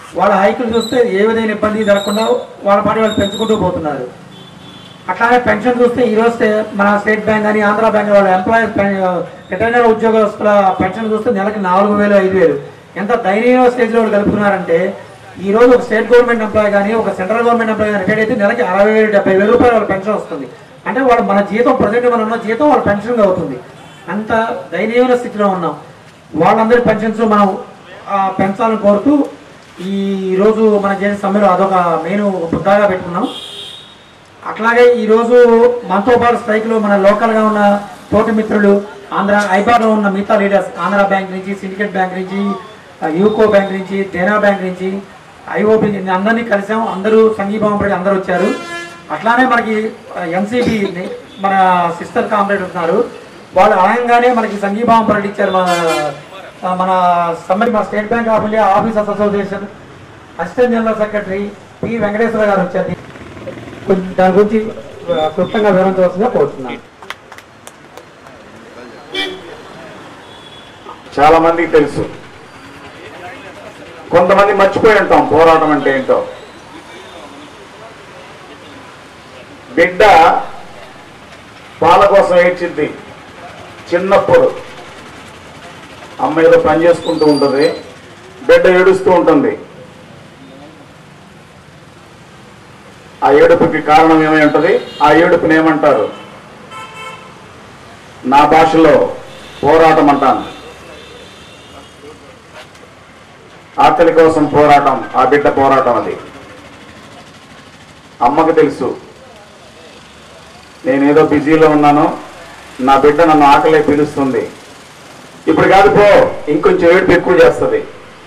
వాళ్ళ హైకులు చూస్తే ఏ విధమైన ఇబ్బంది జరగకుండా వాళ్ళ పాటి వాళ్ళు పెంచుకుంటూ పోతున్నారు అట్లానే పెన్షన్ చూస్తే ఈ రోజు మన స్టేట్ బ్యాంక్ కానీ ఆంధ్ర బ్యాంక్ వాళ్ళ ఎంప్లాయీస్ రిటైర్డ్ ఉద్యోగస్తుల పెన్షన్ చూస్తే నెలకి నాలుగు వేలు ఐదు వేలు ఎంత దయనీయ స్టేజ్లో వాళ్ళు కలుపుతున్నారంటే ఈ రోజు ఒక స్టేట్ గవర్నమెంట్ ఎంప్లాయీ కానీ ఒక సెంట్రల్ గవర్నమెంట్ ఎంప్లాయీ కానీ రిటైర్డ్ అయితే నెలకి అరవై వేలు డెబ్బై వేల రూపాయలు వాళ్ళ పెన్షన్ వస్తుంది అంటే వాళ్ళు మన జీతం ప్రజెంట్ మనం ఉన్న జీతం వాళ్ళ పెన్షన్ అవుతుంది అంత దయనీయమైన స్థితిలో ఉన్నాం వాళ్ళందరి పెన్షన్స్ మనం ఆ, పెంచాలని కోరుతూ ఈ రోజు మనం చేసే సమ్మెలో అదొక మెయిన్ ముద్దాగా పెట్టుకున్నాం అట్లాగే ఈరోజు మనతో పాటు స్ట్రైక్లో మన లోకల్గా ఉన్న తోటి మిత్రులు ఆంధ్ర ఐబార్లో ఉన్న మిగతా లీడర్స్ ఆంధ్ర బ్యాంక్ నుంచి సిండికేట్ బ్యాంక్ నుంచి ఆ, యూకో బ్యాంక్ నుంచి దేనా బ్యాంక్ నుంచి ఐఓపి నుంచి అందరినీ కలిసాం అందరూ సంఘీభావం పడి అందరూ వచ్చారు అట్లానే మనకి ఎన్సీబీ మన సిస్టర్ కామ్రేడ్ ఉన్నారు వాళ్ళు అనగానే మనకి సంఘీభావం ప్రకటించారు మన ఆ, మన సమ్మర్ మన state bank of India officers association assistant general secretary P Venkateswara garu వచ్చారు కొంచెం దాని గురించి ఆ, క్లుప్తంగా వివరించవలసిందిగా కోరుతున్నాను చాలా మందికి తెలుసు కొంతమంది మర్చిపోయి ఉంటాం పోరాటం అంటే ఏంటో బిడ్డ పాల కోసం ఏడ్చిద్ది చిన్నప్పుడు అమ్మ ఏదో పని చేసుకుంటూ ఉంటుంది బిడ్డ ఏడుస్తూ ఉంటుంది ఆ ఏడుపుకి కారణం ఏమై ఉంటుంది ఆ ఏడుపుని ఏమంటారు నా భాషలో పోరాటం అంటాను ఆకలి కోసం పోరాటం ఆ బిడ్డ పోరాటం అది అమ్మకి తెలుసు నేనేదో బిజీలో ఉన్నాను నా బిడ్డ నన్ను ఆకలే పిలుస్తుంది ఇప్పుడు కాదు పో ఇంకొంచెం ఏడుపు ఎక్కువ చేస్తుంది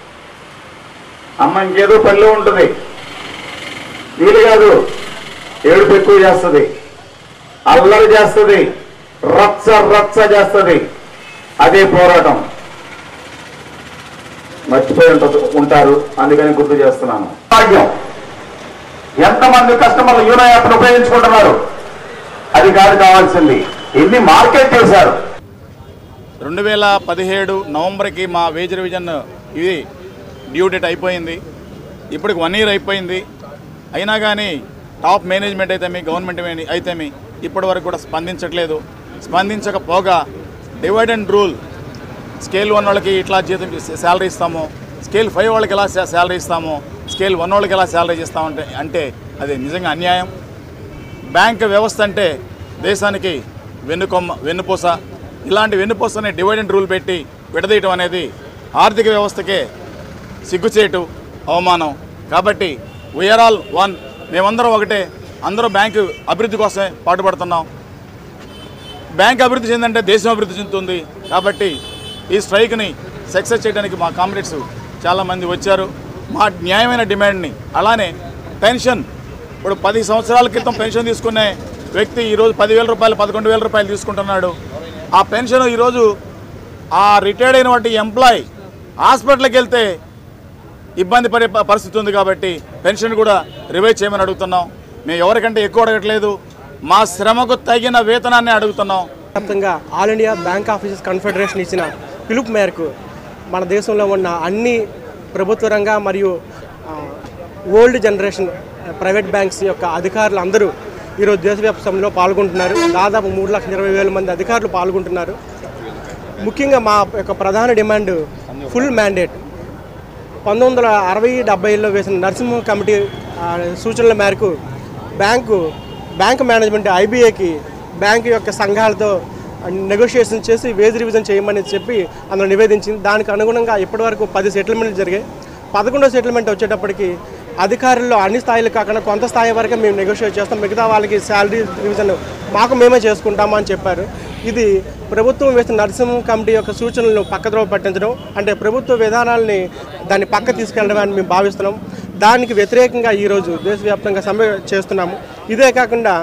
అమ్మ ఇంకేదో పనిలో ఉంటుంది వీలు కాదు ఏడుపు ఎక్కువ చేస్తుంది అల్లరి చేస్తుంది రచ్చ రచ్చ చేస్తుంది అదే పోరాటం మర్చిపోయి ఉంట- ఉంటారు అందుకని గుర్తు చేస్తున్నాను భాగ్యం ఎంతమంది కస్టమర్లు యూనో యాప్ను ఉపయోగించుకుంటున్నారు అది కాదు కావాల్సింది ఎన్ని మార్కెట్ చేశారు రెండు వేల పదిహేడు నవంబర్కి మా వేజ్ రివిజన్ ఇది డ్యూ డేట్ అయిపోయింది ఇప్పటికి వన్ ఇయర్ అయిపోయింది అయినా కానీ టాప్ మేనేజ్మెంట్ అయితే మీ గవర్నమెంట్ మే- అయితే మీ ఇప్పటి వరకు కూడా స్పందించట్లేదు స్పందించకపోగా divide and rule scale one వాళ్ళకి ఇట్లా జీతం శాలరీ ఇస్తాము స్కేల్ ఫైవ్ వాళ్ళకి ఎలా శా- శాలరీ ఇస్తాము స్కేల్ వన్ వాళ్ళకి ఎలా శాలరీ ఇస్తామంటే అంటే అది నిజంగా అన్యాయం బ్యాంక్ వ్యవస్థ అంటే దేశానికి వెన్నుకొమ్మ వెన్నుపూస ఇలాంటి వెన్నుపూసని డివైడ్ అండ్ రూల్ పెట్టి విడదీయటం అనేది ఆర్థిక వ్యవస్థకే సిగ్గుచేటు అవమానం కాబట్టి వీఆర్ ఆల్ వన్ మేమందరం ఒకటే అందరూ బ్యాంకు అభివృద్ధి కోసమే పాటుపడుతున్నాం బ్యాంక్ అభివృద్ధి చెందంటే దేశం అభివృద్ధి చెందుతుంది కాబట్టి ఈ స్ట్రైక్ని సక్సెస్ చేయడానికి మా కామ్రేడ్స్ చాలామంది వచ్చారు మా న్యాయమైన డిమాండ్ని అలానే పెన్షన్ ఇప్పుడు పది సంవత్సరాల క్రితం పెన్షన్ తీసుకునే వ్యక్తి ఈరోజు పదివేల రూపాయలు పదకొండు వేల రూపాయలు తీసుకుంటున్నాడు ఆ పెన్షన్ ఈరోజు ఆ రిటైర్డ్ అయినటువంటి ఎంప్లాయ్ హాస్పిటల్కి వెళ్తే ఇబ్బంది పడే ప- పరిస్థితి ఉంది కాబట్టి పెన్షన్ కూడా రివైజ్ చేయమని అడుగుతున్నాం మేము ఎవరికంటే ఎక్కువ అడగట్లేదు మా శ్రమకు తగిన వేతనాన్ని అడుగుతున్నాం వ్యాప్తంగా all India bank officers confederation ఇచ్చిన పిలుపు మేరకు మన దేశంలో ఉన్న అన్ని ప్రభుత్వ రంగ మరియు ఆ, ఓల్డ్ జనరేషన్ ప్రైవేట్ బ్యాంక్స్ యొక్క అధికారులు అందరూ ఈరోజు దేశవ్యాప్త సమ్మెలో పాల్గొంటున్నారు దాదాపు మూడు లక్షల ఇరవై వేల మంది అధికారులు పాల్గొంటున్నారు ముఖ్యంగా మా యొక్క ప్రధాన డిమాండ్ ఫుల్ మ్యాండేట్ పంతొమ్మిది వందల అరవై డెబ్బైలో వేసిన నరసింహ కమిటీ ఆ, సూచనల మేరకు బ్యాంకు బ్యాంక్ మేనేజ్మెంట్ ఐబీఏకి బ్యాంకు యొక్క సంఘాలతో నెగోషియేషన్ చేసి వేజ్ రివిజన్ చేయమని చెప్పి అందులో నివేదించింది దానికి అనుగుణంగా ఇప్పటివరకు పది సెటిల్మెంట్లు జరిగాయి పదకొండో సెటిల్మెంట్ వచ్చేటప్పటికి అధికారుల్లో అన్ని స్థాయిలు కాకుండా కొంత స్థాయి వరకే మేము నెగోషియేట్ చేస్తాం మిగతా వాళ్ళకి శాలరీ రివిజన్ మాకు మేమే చేసుకుంటామా అని చెప్పారు ఇది ప్రభుత్వం వేసిన నరసింహ కమిటీ యొక్క సూచనలను పక్కద్రోవ పట్టించడం అంటే ప్రభుత్వ విధానాలని దాన్ని పక్క తీసుకెళ్ళడం అని మేము భావిస్తున్నాం దానికి వ్యతిరేకంగా ఈరోజు దేశవ్యాప్తంగా సమ్మె చేస్తున్నాము ఇదే కాకుండా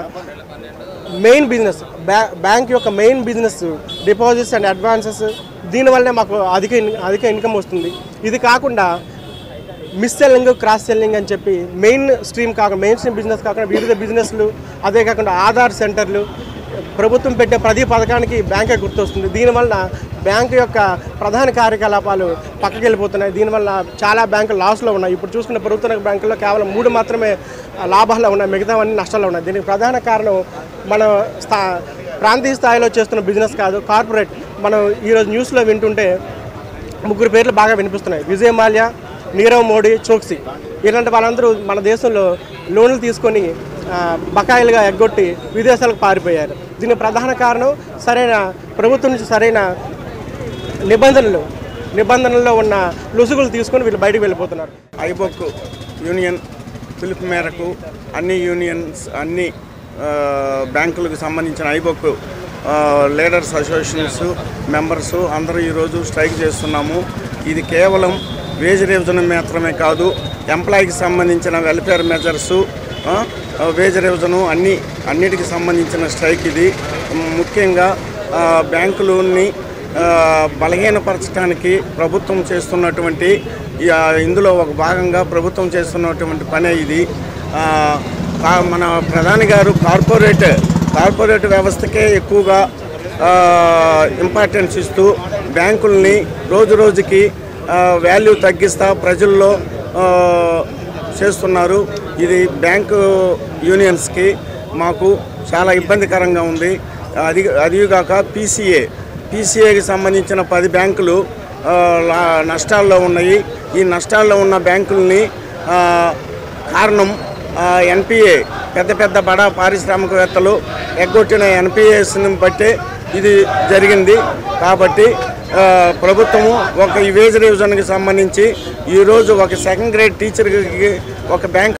మెయిన్ బిజినెస్ బ్యా బ్యాంక్ యొక్క main business deposits and advances దీనివల్లే మాకు అధిక ఇన్- అధిక ఇన్కమ్ వస్తుంది ఇది కాకుండా మిస్ సెల్లింగ్ క్రాస్ సెల్లింగ్ అని చెప్పి మెయిన్ స్ట్రీమ్ కాకుండా మెయిన్ స్ట్రీమ్ బిజినెస్ కాకుండా వివిధ బిజినెస్లు అదే కాకుండా ఆధార్ సెంటర్లు ప్రభుత్వం పెట్టే ప్రతి పథకానికి బ్యాంకే గుర్తొస్తుంది దీనివల్ల బ్యాంకు యొక్క ప్రధాన కార్యకలాపాలు పక్కకి వెళ్ళిపోతున్నాయి దీనివల్ల చాలా బ్యాంకులు లాస్లో ఉన్నాయి ఇప్పుడు చూసుకున్న ప్రభుత్వ బ్యాంకుల్లో కేవలం మూడు మాత్రమే ఆ, లాభాల్లో ఉన్నాయి మిగతావన్నీ నష్టాల్లో ఉన్నాయి దీనికి ప్రధాన కారణం మన స్థా ప్రాంతీయ స్థాయిలో చేస్తున్న బిజినెస్ కాదు కార్పొరేట్ మనం ఈరోజు న్యూస్లో వింటుంటే ముగ్గురు పేర్లు బాగా వినిపిస్తున్నాయి విజయ్ మాల్యా నీరవ్ మోడీ చోక్సీ ఇలాంటి వాళ్ళందరూ మన దేశంలో లోన్లు తీసుకొని ఆ, బకాయిలుగా ఎగ్గొట్టి విదేశాలకు పారిపోయారు దీనికి ప్రధాన కారణం సరైన ప్రభుత్వం నుంచి సరైన నిబంధనలు నిబంధనల్లో ఉన్న లుసుగులు తీసుకొని వీళ్ళు బయటకు వెళ్ళిపోతున్నారు ఐబొక్ యూనియన్ పిలుపు మేరకు అన్ని యూనియన్స్ అన్ని ఆ, బ్యాంకులకు సంబంధించిన ఐబొక్ ఆ, లీడర్స్ అసోసియేషన్స్ మెంబర్స్ అందరూ ఈరోజు స్ట్రైక్ చేస్తున్నాము ఇది కేవలం వేజ్ రివిజన్ మాత్రమే కాదు ఎంప్లాయీకి సంబంధించిన వెల్ఫేర్ మెజర్సు ఆ, వేజ్ రివిజను అన్ని అన్నిటికి సంబంధించిన స్ట్రైక్ ఇది ముఖ్యంగా ఆ, బ్యాంకులని ఆ, బలహీనపరచడానికి ప్రభుత్వం చేస్తున్నటువంటి ఈ, ఆ, ఇందులో ఒక భాగంగా ప్రభుత్వం చేస్తున్నటువంటి పనే ఇది ఆ, కా- మన ప్రధాని గారు కార్పొరేట్ కార్పొరేట్ వ్యవస్థకే ఎక్కువగా ఇంపార్టెన్స్ ఇస్తూ బ్యాంకుల్ని రోజు రోజుకి వాల్యూ తగ్గిస్తా ప్రజల్లో ఆ, చేస్తున్నారు ఇది బ్యాంకు యూనియన్స్కి మాకు చాలా ఇబ్బందికరంగా ఉంది అది అదిగాక పీసీఏ పీసీఏకి సంబంధించిన పది బ్యాంకులు ఆ, లా- నష్టాల్లో ఉన్నాయి ఈ నష్టాల్లో ఉన్న బ్యాంకుల్ని ఆ, కారణం ఎన్పిఏ పెద్ద పెద్ద బడా పారిశ్రామికవేత్తలు ఎగ్గొట్టిన ఎన్పిఎస్ని బట్టే ఇది జరిగింది కాబట్టి ఆ, ప్రభుత్వము ఒక ఈ వేజ్ రివిజన్కి సంబంధించి ఈరోజు ఒక సెకండ్ గ్రేడ్ టీచర్కి ఒక బ్యాంక్